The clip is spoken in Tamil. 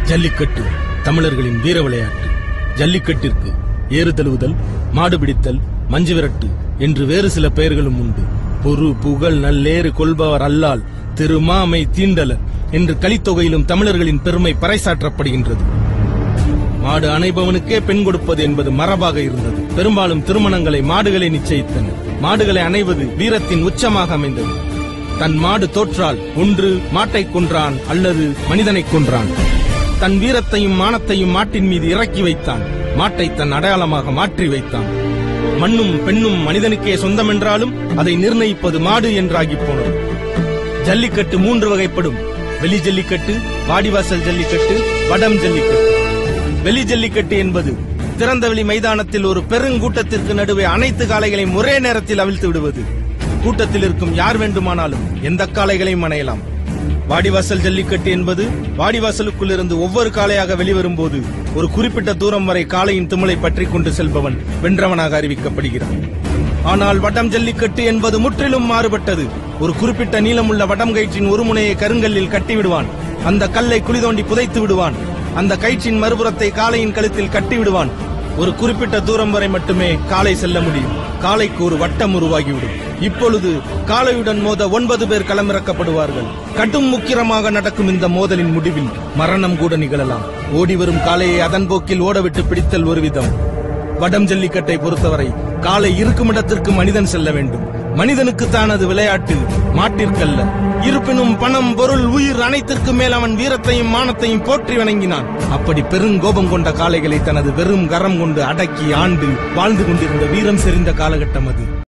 ஜல்லிக்கட்டு தமிழர்களின் வீர விளையாட்டு ஜல்லிக்கட்டிற்கு ஏறு தழுவுதல் மாடு பிடித்தல் மஞ்சு விரட்டு என்று வேறு சில பெயர்களும் உண்டு பொறு புகழ் நல்லேறு கொள்பவர் அல்லால் திருமாமை தீண்டலர் என்று கலித்தொகையிலும் தமிழர்களின் பெருமை பறைசாற்றப்படுகின்றது மாடு அணைபவனுக்கே பெண் கொடுப்பது என்பது மரபாக இருந்தது பெரும்பாலும் திருமணங்களை மாடுகளை நிச்சயித்தனர் மாடுகளை அணைவது வீரத்தின் உச்சமாக அமைந்தது தன் மாடு தோற்றால் ஒன்று மாட்டை கொன்றான் அல்லது மனிதனை கொன்றான் தன் வீரத்தையும் மானத்தையும் மாட்டின் மீது இறக்கி வைத்தான் மாட்டை தன் அடையாளமாக மாற்றி வைத்தான் மண்ணும் பெண்ணும் மனிதனுக்கே சொந்தமென்றாலும் அதை நிர்ணயிப்பது மாடு என்றாகி போனது ஜல்லிக்கட்டு மூன்று வகைப்படும் வெளி ஜல்லிக்கட்டு வாடிவாசல் ஜல்லிக்கட்டு வடம் ஜல்லிக்கட்டு வெளி ஜல்லிக்கட்டு என்பது திறந்தவெளி மைதானத்தில் ஒரு பெருங்கூட்டத்திற்கு நடுவே அனைத்து காளைகளையும் ஒரே நேரத்தில் அவிழ்த்து விடுவது கூட்டத்தில் இருக்கும் யார் வேண்டுமானாலும் எந்த காளைகளையும் அணையலாம் வாடிவாசல் ஜல்லிக்கட்டு என்பது வாடிவாசலுக்குள் இருந்து ஒவ்வொரு காளையாக வெளிவரும்போது ஒரு குறிப்பிட்ட தூரம் வரை காளையின் திமிலை பற்றிக் கொண்டு செல்பவன் வென்றவனாக அறிவிக்கப்படுகிறான் ஆனால் வடம் ஜல்லிக்கட்டு என்பது முற்றிலும் மாறுபட்டது ஒரு குறிப்பிட்ட நீளமுள்ள வடம் கயிற்றின் ஒரு முனையை கருங்கல்லில் கட்டி விடுவான் அந்த கல்லை குழி தோண்டி புதைத்து விடுவான் அந்த கயிற்றின் மறுபுறத்தை காளையின் கழுத்தில் கட்டி விடுவான் ஒரு குறிப்பிட்ட தூரம் வரை மட்டுமே காளை செல்ல முடியும் காளைக்கு ஒரு வட்டம் உருவாகிவிடும் இப்பொழுது காளையுடன் மோத ஒன்பது பேர் களமிறக்கப்படுவார்கள் கடும் முக்கிரமாக நடக்கும் இந்த மோதலின் முடிவில் மரணம் கூட நிகழலாம் ஓடி வரும் காளையை அதன் போக்கில் ஓடவிட்டு பிடித்தல் ஒரு விதம் வடம் ஜல்லிக்கட்டை பொறுத்தவரை காலை இருக்கும் இடத்திற்கு மனிதன் செல்ல வேண்டும் மனிதனுக்கு தானது விளையாட்டு மாட்டிற்கல்ல இருப்பினும் பணம் பொருள் உயிர் அனைத்திற்கும் மேல் அவன் வீரத்தையும் மானத்தையும் போற்றி வணங்கினான் அப்படி பெருங்கோபம் கொண்ட காளைகளை தனது வெறும் கரம் கொண்டு அடக்கி ஆண்டு வாழ்ந்து கொண்டிருந்த வீரம் செறிந்த காலகட்டம் அது